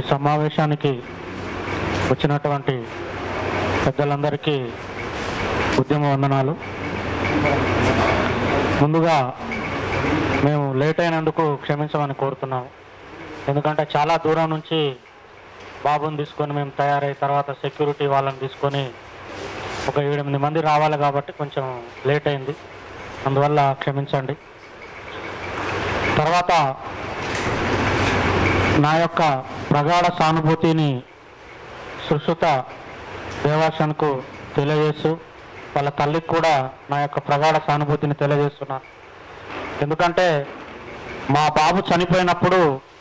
సమావేశానికి వచ్చినటువంటి పెద్దలందరికీ ఉద్యమ వందనాలు ముందుగా మేము లేట్ అయినందుకు క్షమించమని కోరుతున్నాము ఎందుకంటే చాలా దూరం నుంచి బాబుని తీసుకొని మేము తయారై తర్వాత సెక్యూరిటీ వాళ్ళని తీసుకొని ఒక ఏడెనిమిది మంది రావాలి కాబట్టి కొంచెం లేట్ అయింది అందువల్ల క్షమించండి తర్వాత నా యొక్క ప్రగాఢ సానుభూతిని సుశ్రుత దేవాసన్కు తెలియజేస్తూ వాళ్ళ తల్లికి కూడా నా యొక్క ప్రగాఢ సానుభూతిని తెలియజేస్తున్నాను ఎందుకంటే మా బాబు చనిపోయినప్పుడు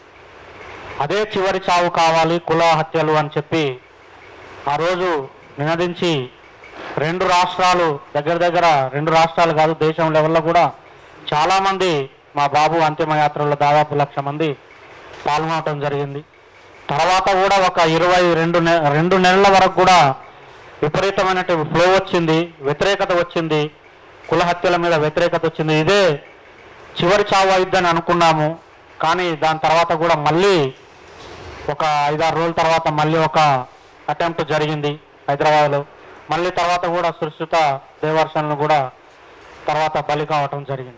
అదే చివరి చావు కావాలి కుల హత్యలు అని చెప్పి ఆ రోజు నినదించి రెండు రాష్ట్రాలు దగ్గర దగ్గర రెండు రాష్ట్రాలు కాదు దేశం లెవెల్లో కూడా చాలామంది మా బాబు అంతిమయాత్రలో దాదాపు లక్ష మంది పాల్గొనడం జరిగింది తర్వాత కూడా ఒక ఇరవై రెండు నె రెండు నెలల వరకు కూడా విపరీతమైనటువంటి ఫ్లో వచ్చింది వ్యతిరేకత వచ్చింది కుల హత్యల మీద వ్యతిరేకత వచ్చింది ఇదే చివరి చావు అయిద్దని అనుకున్నాము కానీ దాని తర్వాత కూడా మళ్ళీ ఒక ఐదారు రోజుల తర్వాత మళ్ళీ ఒక అటెంప్ట్ జరిగింది హైదరాబాద్లో మళ్ళీ తర్వాత కూడా సురక్షిత దేవర్షన్లు కూడా తర్వాత బలి కావటం జరిగింది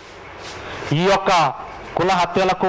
ఈ యొక్క కుల హత్యలకు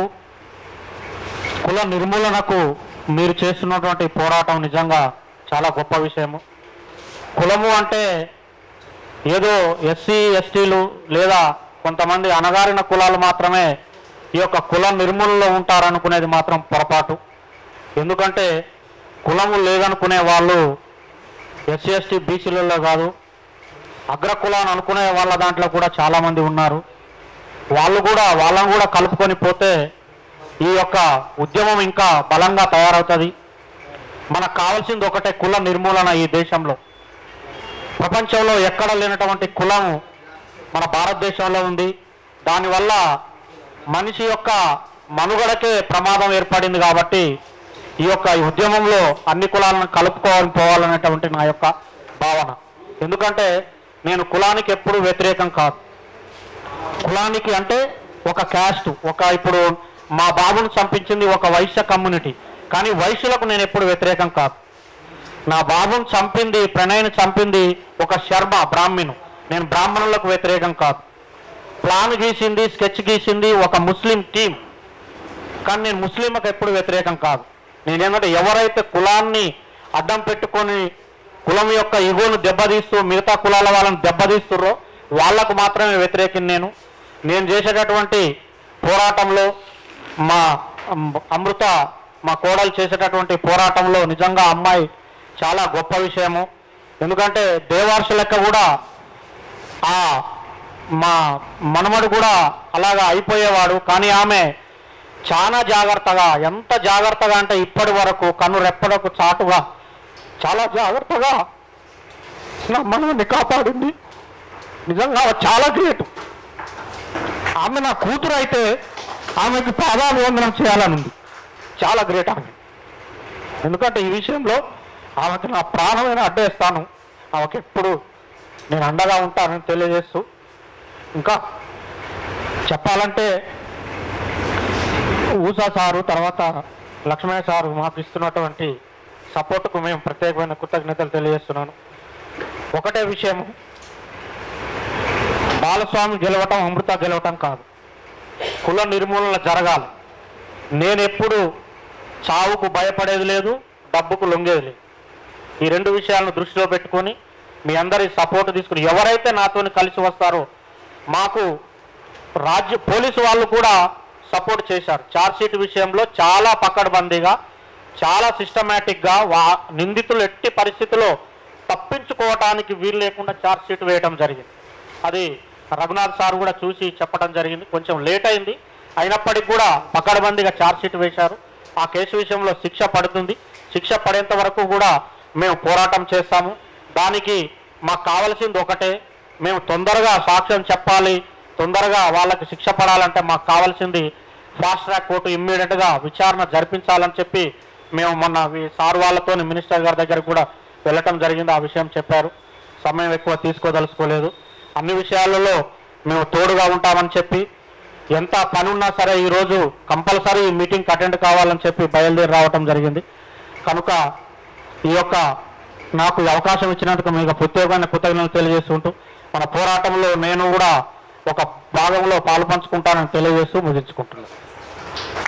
కుల నిర్మూలనకు మీరు చేస్తున్నటువంటి పోరాటం నిజంగా చాలా గొప్ప విషయము కులము అంటే ఏదో ఎస్సీ ఎస్టీలు లేదా కొంతమంది అణగారిన కులాలు మాత్రమే ఈ యొక్క కుల నిర్మూలనలో ఉంటారనుకునేది మాత్రం పొరపాటు ఎందుకంటే కులము లేదనుకునే వాళ్ళు ఎస్సీ ఎస్టీ బీసీలలో కాదు అగ్రకులాన్ని అనుకునే వాళ్ళ దాంట్లో కూడా చాలామంది ఉన్నారు వాళ్ళు కూడా వాళ్ళని కూడా కలుపుకొని పోతే ఈ యొక్క ఉద్యమం ఇంకా బలంగా తయారవుతుంది మనకు కావాల్సింది ఒకటే కుల నిర్మూలన ఈ దేశంలో ప్రపంచంలో ఎక్కడ లేనటువంటి కులం మన భారతదేశంలో ఉంది దానివల్ల మనిషి యొక్క మనుగడకే ప్రమాదం ఏర్పడింది కాబట్టి ఈ యొక్క ఈ ఉద్యమంలో అన్ని కులాలను కలుపుకోవాలి పోవాలనేటువంటి నా యొక్క భావన ఎందుకంటే నేను కులానికి ఎప్పుడు వ్యతిరేకం కాదు కులానికి అంటే ఒక క్యాస్ట్ ఒక ఇప్పుడు మా బాబును చంపించింది ఒక వైశ్య కమ్యూనిటీ కానీ వైశ్యులకు నేను ఎప్పుడు వ్యతిరేకం కాదు నా బాబును చంపింది ప్రణయ్ని చంపింది ఒక శర్మ బ్రాహ్మణు నేను బ్రాహ్మణులకు వ్యతిరేకం కాదు ప్లాన్ గీసింది స్కెచ్ గీసింది ఒక ముస్లిం టీం కానీ నేను ముస్లింలకు ఎప్పుడు వ్యతిరేకం కాదు నేనేంటంటే ఎవరైతే కులాన్ని అడ్డం పెట్టుకొని కులం యొక్క ఇగోను దెబ్బతీస్తూ మిగతా కులాల వాళ్ళని దెబ్బతీస్తుర్రో వాళ్లకు మాత్రమే వ్యతిరేకం నేను నేను చేసేటటువంటి పోరాటంలో మా అమ్- అమృత మా కోడలు చేసేటటువంటి పోరాటంలో నిజంగా అమ్మాయి చాలా గొప్ప విషయము ఎందుకంటే దేవార్ష లెక్క కూడా ఆ మా మనమడు కూడా అలాగా అయిపోయేవాడు కానీ ఆమె చాలా జాగ్రత్తగా ఎంత జాగ్రత్తగా అంటే ఇప్పటి వరకు కన్ను రెప్పలకు చాటుగా చాలా జాగ్రత్తగా నా మనవని కాపాడింది నిజంగా ఆమె చాలా గ్రేట్ ఆమె నా కూతురు అయితే ఆమెకి పాదాభివందనం చేయాలని ఉంది చాలా గ్రేట్ ఆమె ఎందుకంటే ఈ విషయంలో ఆమెకి నా ప్రాణమైన అడ్డేస్తాను ఆమెకి ఎప్పుడు నేను అండగా ఉంటానని తెలియజేస్తూ ఇంకా చెప్పాలంటే ఊసా సారు తర్వాత లక్ష్మయ్య సారు మాకు ఇస్తున్నటువంటి సపోర్టుకు మేము ప్రత్యేకమైన కృతజ్ఞతలు తెలియజేస్తున్నాను ఒకటే విషయం బాలస్వామి గెలవటం అమృత గెలవటం కాదు కుల నిర్మూలన జరగాలి నేను ఎప్పుడు చావుకు భయపడేది లేదు డబ్బుకు లొంగేది లేదు ఈ రెండు విషయాలను దృష్టిలో పెట్టుకొని మీ అందరి సపోర్ట్ తీసుకుని ఎవరైతే నాతోని కలిసి వస్తారో మాకు రాజ్య పోలీసు వాళ్ళు కూడా సపోర్ట్ చేశారు చార్జ్ షీట్ విషయంలో చాలా పకడ్బందీగా చాలా సిస్టమేటిక్గా వా నిందితులు ఎట్టి పరిస్థితిలో తప్పించుకోవటానికి వీలు లేకుండా చార్జ్ షీట్ వేయడం జరిగింది అది రఘునాథ్ సార్ కూడా చూసి చెప్పడం జరిగింది కొంచెం లేట్ అయింది అయినప్పటికీ కూడా పకడ్బందీగా చార్జ్ షీట్ వేశారు ఆ కేసు విషయంలో శిక్ష పడుతుంది శిక్ష పడేంత వరకు కూడా మేము పోరాటం చేస్తాము దానికి మాకు కావాల్సింది ఒకటే మేము తొందరగా సాక్ష్యం చెప్పాలి తొందరగా వాళ్ళకి శిక్ష పడాలంటే మాకు కావాల్సింది ఫాస్ట్ ట్రాక్ కోర్టు ఇమ్మీడియట్గా విచారణ జరిపించాలని చెప్పి మేము మొన్న వి- సార్ వాళ్ళతో మినిస్టర్ గారి దగ్గర కూడా వెళ్ళటం జరిగింది ఆ విషయం చెప్పారు సమయం ఎక్కువ తీసుకోదలుచుకోలేదు అన్ని విషయాలలో మేము తోడుగా ఉంటామని చెప్పి ఎంత పని ఉన్నా సరే ఈరోజు కంపల్సరీ ఈ మీటింగ్కి అటెండ్ కావాలని చెప్పి బయలుదేరి రావటం జరిగింది కనుక ఈ యొక్క నాకు ఈ అవకాశం ఇచ్చినందుకు మీకు ప్రత్యేకమైన కృతజ్ఞతలు తెలియజేస్తుంటూ మన పోరాటంలో నేను కూడా ఒక భాగంలో పాలు పంచుకుంటానని తెలియజేస్తూ ముగించుకుంటున్నాను